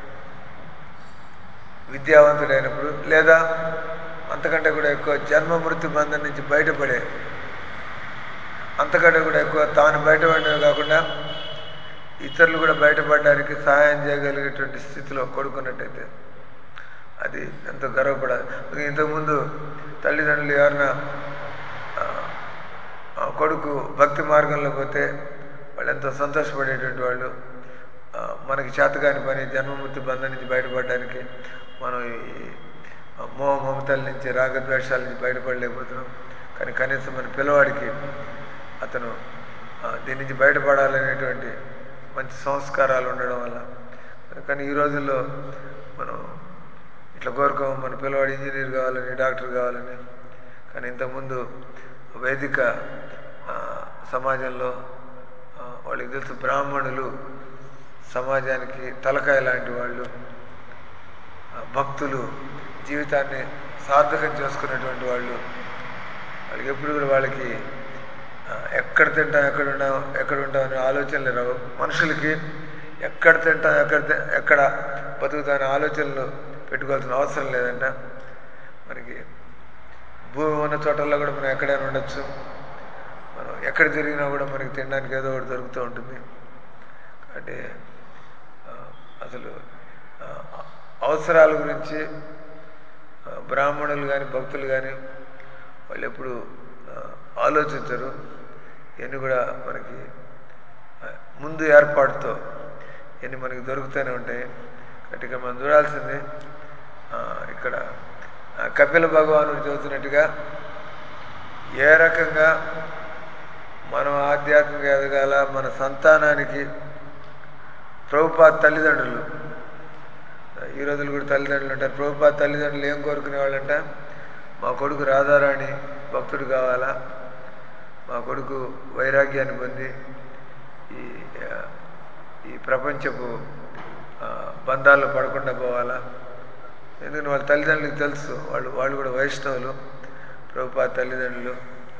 విద్యావంతుడైనప్పుడు లేదా అంతకంటే కూడా ఎక్కువ జన్మ మృత్యు బంధం నుంచి బయటపడే అంతకంటే కూడా ఎక్కువ తాను బయటపడమే కాకుండా ఇతరులు కూడా బయటపడడానికి సహాయం చేయగలిగేటువంటి స్థితిలో కొడుకున్నట్టయితే అది ఎంతో గర్వపడాలి ఇంతకుముందు తల్లిదండ్రులు ఎవరన్నా ఆ, ఆ కొడుకు భక్తి మార్గంలో పోతే వాళ్ళు ఎంతో సంతోషపడేటువంటి వాళ్ళు ఆ, మనకి చేతకాని పని జన్మమృతి బంధం నుంచి బయటపడడానికి మనం ఈ మోహ మమతల నుంచి రాగద్వేషాల నుంచి బయటపడలేకపోతున్నాం కానీ కనీసం మన పిల్లవాడికి అతను ఆ, దీని నుంచి బయటపడాలనేటువంటి మంచి సంస్కారాలు ఉండడం వల్ల కానీ ఈ రోజుల్లో మనం ఇట్లా కోరుకోము మన పిల్లవాడు ఇంజనీర్ కావాలని డాక్టర్ కావాలని కానీ ఇంతకుముందు వైదిక ఆ, సమాజంలో ఆ, వాళ్ళకి తెలుసు బ్రాహ్మణులు సమాజానికి తలకాయ లాంటి వాళ్ళు ఆ, భక్తులు జీవితాన్ని సార్థకం చేసుకునేటువంటి వాళ్ళు వాళ్ళకి ఎప్పుడు కూడా వాళ్ళకి ఆ, ఎక్కడ తింటాం ఎక్కడ ఉంటాం ఎక్కడ ఉంటాం అనే ఆలోచనలు రావు మనుషులకి ఎక్కడ తింటాం ఎక్కడ తి- ఎక్కడ బతుకుతాం అనే ఆలోచనలు పెట్టుకోవాల్సిన అవసరం లేదంట మనకి భూమి ఉన్న చోటల్లో కూడా మనం ఎక్కడైనా ఉండొచ్చు మనం ఎక్కడ తిరిగినా కూడా మనకి తినడానికి ఏదో ఒకటి దొరుకుతూ ఉంటుంది కాబట్టి ఆ, అసలు ఆ, అవసరాల గురించి ఆ, బ్రాహ్మణులు కానీ భక్తులు కానీ వాళ్ళు ఎప్పుడు ఆ, ఆలోచించరు ఇవన్నీ కూడా మనకి ఆ, ముందు ఏర్పాటుతో ఇవన్నీ మనకి దొరుకుతూనే ఉంటాయి కాబట్టి ఇక్కడ మనం చూడాల్సింది ఆ, ఇక్కడ ఆ, కపిల భగవానుడు చెబుతున్నట్టుగా ఏ రకంగా మనం ఆధ్యాత్మిక ఎదగాల మన సంతానానికి ప్రభుపాద తల్లిదండ్రులు ఈ రోజులు కూడా తల్లిదండ్రులు ఉంటారు ప్రభుపాద తల్లిదండ్రులు ఏం కోరుకునే వాళ్ళంట మా కొడుకు రాధారాణి భక్తుడు కావాలా మా కొడుకు వైరాగ్యాన్ని పొంది ఈ ఆ, ఈ ప్రపంచపు ఆ, బంధాల్లో పడకుండా పోవాలా ఎందుకంటే వాళ్ళ తల్లిదండ్రులకు తెలుసు వాళ్ళు వాళ్ళు కూడా వైష్ణవులు ప్రభుపాద తల్లిదండ్రులు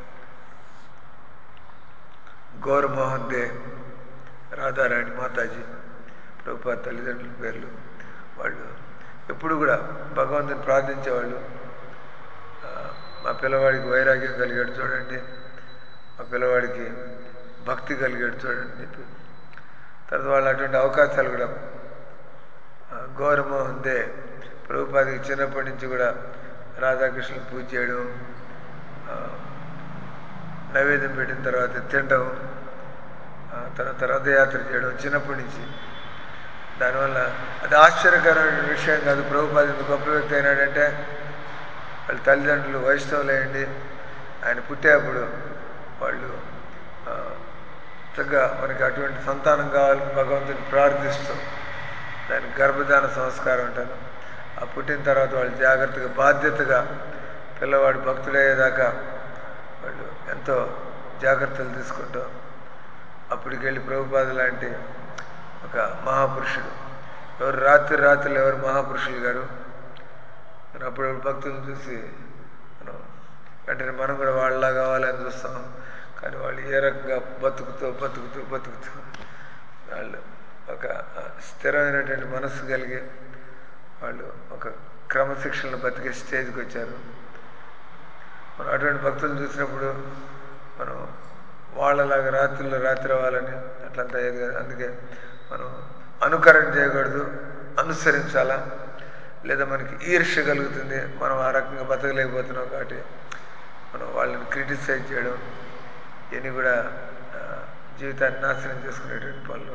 గౌరమోహన్ దే రాధారాణి మాతాజీ ప్రభుపాద తల్లిదండ్రుల పేర్లు వాళ్ళు ఎప్పుడు కూడా భగవంతుని ప్రార్థించేవాళ్ళు ఆ, మా పిల్లవాడికి వైరాగ్యం కలిగాడు చూడండి మా పిల్లవాడికి భక్తి కలిగాడు చూడండి అని చెప్పి తర్వాత వాళ్ళు అటువంటి అవకాశాలు కూడా ఆ, గౌరమోహన్ దే ప్రభుపాదికి చిన్నప్పటి నుంచి కూడా రాధాకృష్ణుని పూజ చేయడం ఆ, నైవేద్యం పెట్టిన తర్వాత తినడం ఆ, తర్వాత రథయాత్ర చేయడం చిన్నప్పటి నుంచి దానివల్ల అది ఆశ్చర్యకరమైన విషయం కాదు ప్రభుపాద ఇంత గొప్ప వ్యక్తి అయినాడంటే వాళ్ళ తల్లిదండ్రులు వైష్ణవులేయండి ఆయన పుట్టేప్పుడు వాళ్ళు ఆ, చక్కగా మనకి అటువంటి సంతానం కావాలని భగవంతుని ప్రార్థిస్తూ దానికి గర్భధాన సంస్కారం అంటారు ఆ పుట్టిన తర్వాత వాళ్ళు జాగ్రత్తగా బాధ్యతగా పిల్లవాడు భక్తుడయ్యేదాకా వాళ్ళు ఎంతో జాగ్రత్తలు తీసుకుంటూ అప్పటికెళ్ళి ప్రభుపాద లాంటి ఒక మహాపురుషుడు ఎవరు రాత్రి రాత్రులు ఎవరు మహాపురుషులు గారు మనం అప్పుడప్పుడు భక్తులను చూసి మనం వెంటనే మనం కూడా వాళ్ళలా కావాలని చూస్తాం కానీ వాళ్ళు ఏ రకంగా బతుకుతూ బతుకుతూ బతుకుతూ వాళ్ళు ఒక స్థిరమైనటువంటి మనస్సు కలిగి వాళ్ళు ఒక క్రమశిక్షణలో బతికే స్టేజ్కి వచ్చారు మనం అటువంటి భక్తులను చూసినప్పుడు మనం వాళ్ళలాగా రాత్రుల్లో రాత్రి అవ్వాలని అట్లంతా ఏది కాదు అందుకే మనం అనుకరణ చేయకూడదు అనుసరించాలా లేదా మనకి ఈర్ష్య కలుగుతుంది మనం ఆ రకంగా బతకలేకపోతున్నాం కాబట్టి మనం వాళ్ళని క్రిటిసైజ్ చేయడం ఇవన్నీ కూడా ఆ, జీవితాన్ని నాశనం చేసుకునేటువంటి పనులు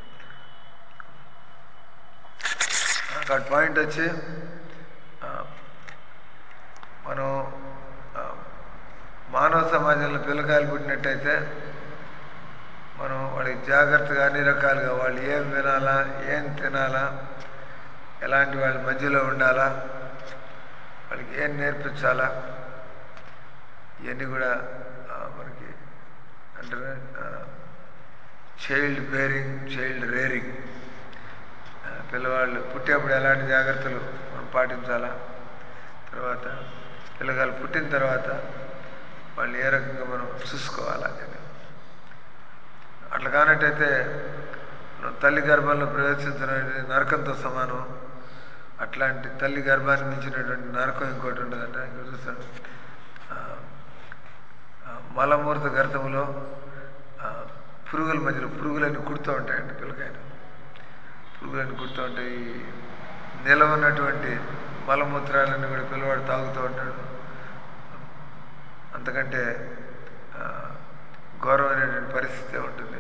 అక్కడ పాయింట్ వచ్చి ఆ, మనం ఆ, మానవ సమాజంలో పిల్లకాయలు పుట్టినట్టయితే మనం వాళ్ళకి జాగ్రత్తగా అన్ని రకాలుగా వాళ్ళు ఏం వినాలా ఏం తినాలా ఎలాంటి వాళ్ళ మధ్యలో ఉండాలా వాళ్ళకి ఏం నేర్పించాలా ఇవన్నీ కూడా ఆ, మనకి అంటే చైల్డ్ బేరింగ్ చైల్డ్ రేరింగ్ పిల్లవాళ్ళు పుట్టేప్పుడు ఎలాంటి జాగ్రత్తలు మనం పాటించాలా తర్వాత పిల్లగాళ్ళు పుట్టిన తర్వాత వాళ్ళు ఏ రకంగా మనం చూసుకోవాలా అని అట్లా కానట్టయితే మనం తల్లి గర్భంలో ప్రవేశించడం అనేది నరకంతో సమానం అట్లాంటి తల్లి గర్భాన్ని మించినటువంటి నరకం ఇంకోటి ఉండదంట ఇక్కడ చూస్తాను ఆ, ఆ, మలమూర్త గర్భంలో ఆ, పురుగుల మధ్యలో పురుగులన్నీ కుడుతూ ఉంటాయండి పిల్లకాయలు పురుగులన్నీ కుడుతూ ఉంటాయి నిలవన్నటువంటి మలమూత్రాలన్నీ కూడా పిల్లవాడు తాగుతూ ఉంటాడు అంతకంటే ఆ, ఘోరమైనటువంటి పరిస్థితి ఉంటుంది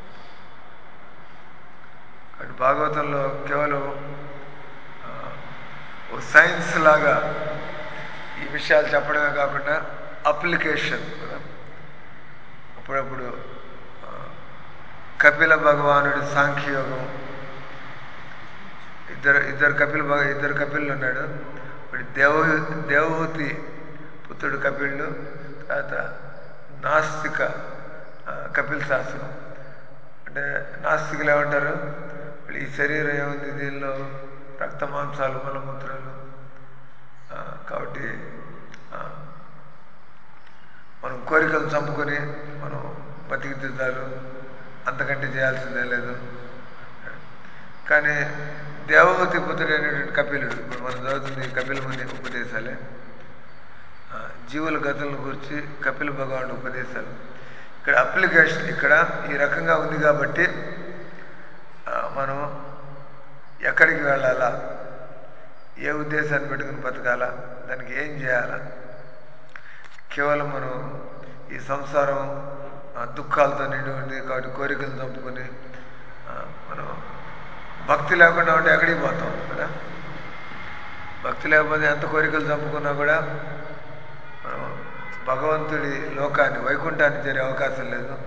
అటు భాగవతంలో కేవలం ఆ, ఓ సైన్స్ లాగా ఈ విషయాలు చెప్పడమే కాకుండా అప్లికేషన్ కూడా అప్పుడప్పుడు ఆ, కపిల భగవానుడి సాంఖ్యయోగం ఇద్దరు ఇద్దరు కపిల భగ ఇద్దరు కపిలు ఉన్నాడు ఇప్పుడు దేవ దేవహూతి పుత్రుడు కపిలుడు తర్వాత నాస్తిక ఆ, కపిల శాస్త్రం అంటే నాస్తికులు ఏమంటారు ఇప్పుడు ఈ శరీరం ఏముంది దీనిలో రక్త మాంసాలు మలమూత్రాలు ఆ, కాబట్టి ఆ, మనం కోరికలు చంపుకొని మనం బతికితే చాలు అంతకంటే చేయాల్సిందే లేదు కానీ దేవవతి పుత్రుడు అనేటువంటి కపిలుడు ఇప్పుడు మనం చదువుతుంది కపిల ముని ఉపదేశాలే ఆ, జీవుల గతులను గురించి కపిల భగవానుడు ఉపదేశాలు ఇక్కడ అప్లికేషన్ ఇక్కడ ఈ రకంగా ఉంది కాబట్టి ఆ, మనం ఎక్కడికి వెళ్ళాలా ఏ ఉద్దేశాన్ని పెట్టుకుని బతకాలా దానికి ఏం చేయాలా కేవలం మనం ఈ సంసారం ఆ, దుఃఖాలతో నిండి ఉంది కాబట్టి కోరికలు చంపుకొని ఆ, మనం భక్తి లేకుండా ఉంటే ఎక్కడికి పోతాం కదా భక్తి లేకపోతే ఎంత కోరికలు చంపుకున్నా కూడా మనం భగవంతుడి లోకాన్ని వైకుంఠాన్ని చేరే అవకాశం లేదు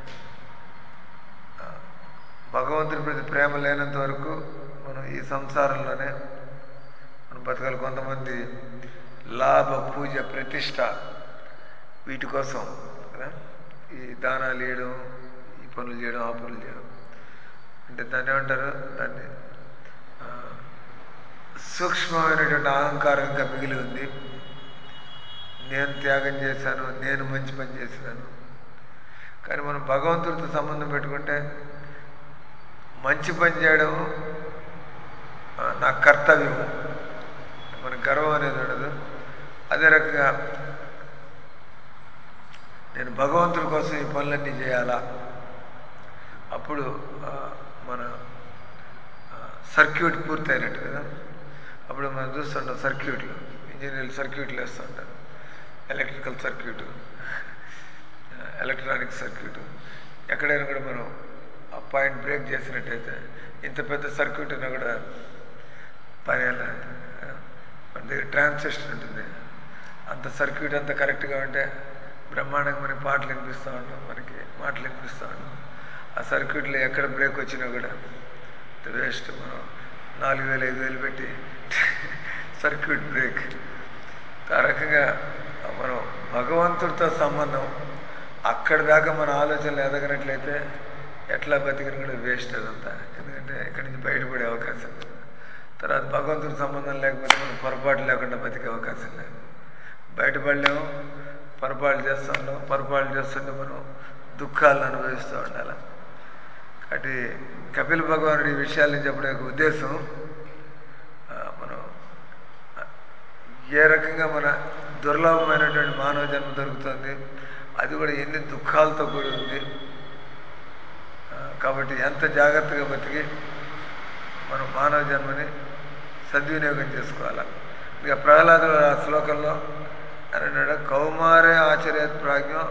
ఆ, భగవంతుడి ప్రతి ప్రేమ లేనంత వరకు మనం ఈ సంసారంలోనే మనం బతకాలి కొంతమంది లాభ పూజ ప్రతిష్ట వీటి కోసం కదా ఈ దానాలు ఇవ్వడం ఈ పనులు చేయడం ఆ పనులు చేయడం అంటే దాన్ని ఏమంటారు దాన్ని ఆ, సూక్ష్మమైనటువంటి అహంకారం ఇంకా మిగిలి ఉంది నేను త్యాగం చేశాను నేను మంచి పని చేసినాను కానీ మనం భగవంతుడితో సంబంధం పెట్టుకుంటే మంచి పని చేయడం ఆ, నా కర్తవ్యం మన గర్వం అనేది ఉండదు అదే రకంగా నేను భగవంతుడి కోసం ఈ పనులన్నీ చేయాలా అప్పుడు ఆ, మన సర్క్యూట్ పూర్తయినట్టు కదా అప్పుడు మనం చూస్తుంటాం సర్క్యూట్లు ఇంజనీర్లు సర్క్యూట్లు వేస్తుంటారు ఎలక్ట్రికల్ సర్క్యూట్ ఎలక్ట్రానిక్ సర్క్యూట్ ఎక్కడైనా కూడా మనం ఆ పాయింట్ బ్రేక్ చేసినట్టయితే ఇంత పెద్ద సర్క్యూట్ అయినా కూడా పని ఎలా మన దగ్గర ట్రాన్సిస్టర్ ఉంటుంది అంత సర్క్యూట్ అంత కరెక్ట్గా ఉంటే బ్రహ్మాండంగా మనకి పాటలు వినిపిస్తూ ఉంటాం మనకి మాటలు వినిపిస్తూ ఉంటాం ఆ సర్క్యూట్లో ఎక్కడ బ్రేక్ వచ్చినా కూడా వేస్ట్ మనం నాలుగు వేలు ఐదు వేలు పెట్టి సర్క్యూట్ బ్రేక్ ఆ రకంగా మనం భగవంతుడితో సంబంధం అక్కడి దాకా మన ఆలోచనలు ఎదగనట్లయితే ఎట్లా బతికిన కూడా వేస్ట్ అదంతా ఎందుకంటే ఇక్కడి నుంచి బయటపడే అవకాశం లేదు తర్వాత భగవంతుడి సంబంధం లేకపోతే మనం పొరపాటు లేకుండా బతికే అవకాశం లేదు బయటపడలేము పొరపాటు చేస్తూ ఉంటాం పొరపాటు చేస్తుంటే మనం దుఃఖాలను అనుభవిస్తూ ఉండాలి కాబట్టి కపిల భగవానుడు ఈ విషయాలను చెప్పడం యొక్క ఉద్దేశం ఆ, మనం ఆ, ఏ రకంగా మన దుర్లభమైనటువంటి మానవ జన్మ దొరుకుతుంది అది కూడా ఎన్ని దుఃఖాలతో కూడి ఉంది ఆ, కాబట్టి ఎంత జాగ్రత్తగా బతికి మనం మానవ జన్మని సద్వినియోగం చేసుకోవాలి ఇక ప్రహ్లాదుడు ఆ శ్లోకంలో అని అన్నాడు కౌమారే ఆచర్యత్ ప్రాజ్ఞం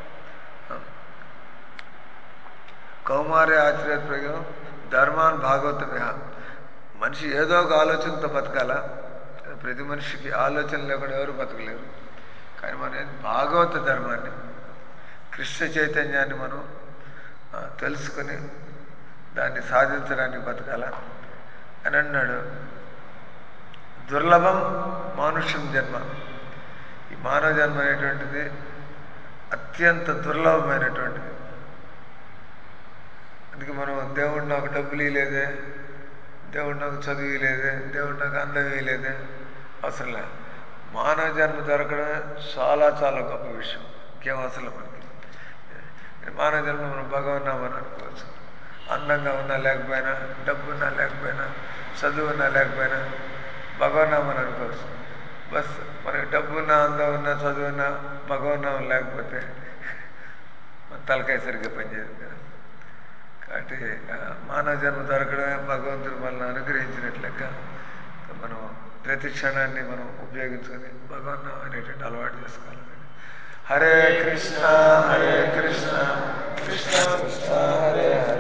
కౌమారే ఆచర్యత్ ప్రాజ్ఞం ధర్మాన్ భాగవతమే మనిషి ఏదో ఒక ఆలోచనతో బతకాల ప్రతి మనిషికి ఆలోచన లేకుండా ఎవరు బతకలేరు కానీ మనం భాగవత ధర్మాన్ని కృష్ణ చైతన్యాన్ని మనం ఆ, తెలుసుకొని దాన్ని సాధించడానికి బతకాల అని అన్నాడు దుర్లభం మానుష్యం జన్మ ఈ మానవ జన్మ అనేటువంటిది అత్యంత దుర్లభమైనటువంటిది అందుకే మనం దేవుడు నాకు డబ్బులు ఇవ్వలేదే దేవుడు నాకు చదువు ఇవ్వలేదే దేవుడు నాకు అందం ఇవ్వలేదే అవసరం లేదు మానవ జన్మ దొరకడం చాలా చాలా గొప్ప విషయం ఇంకేం అవసరం మనకి ఈ మానవ జన్మ మనం భగవన్నామని అనుకోవచ్చు అందంగా ఉన్నా లేకపోయినా డబ్బు ఉన్నా లేకపోయినా చదువు ఉన్నా లేకపోయినా భగవన్నామని అనుకోవచ్చు బస్ మనకి డబ్బు ఉన్నా అందం ఉన్నా చదువు ఉన్నా భగవన్నామం లేకపోతే మన తలకాయ సరిగ్గా పనిచేయదు కదా కాబట్టి ఆ, మానవ జన్మ దొరకడమే భగవంతుడు మనల్ని అనుగ్రహించినట్లు లెక్క మనం ప్రతి క్షణాన్ని మనం ఉపయోగించుకొని భగవన్ అనేటువంటి అలవాటు చేసుకోవాలి హరే కృష్ణ హరే కృష్ణ కృష్ణ కృష్ణ హరే హరే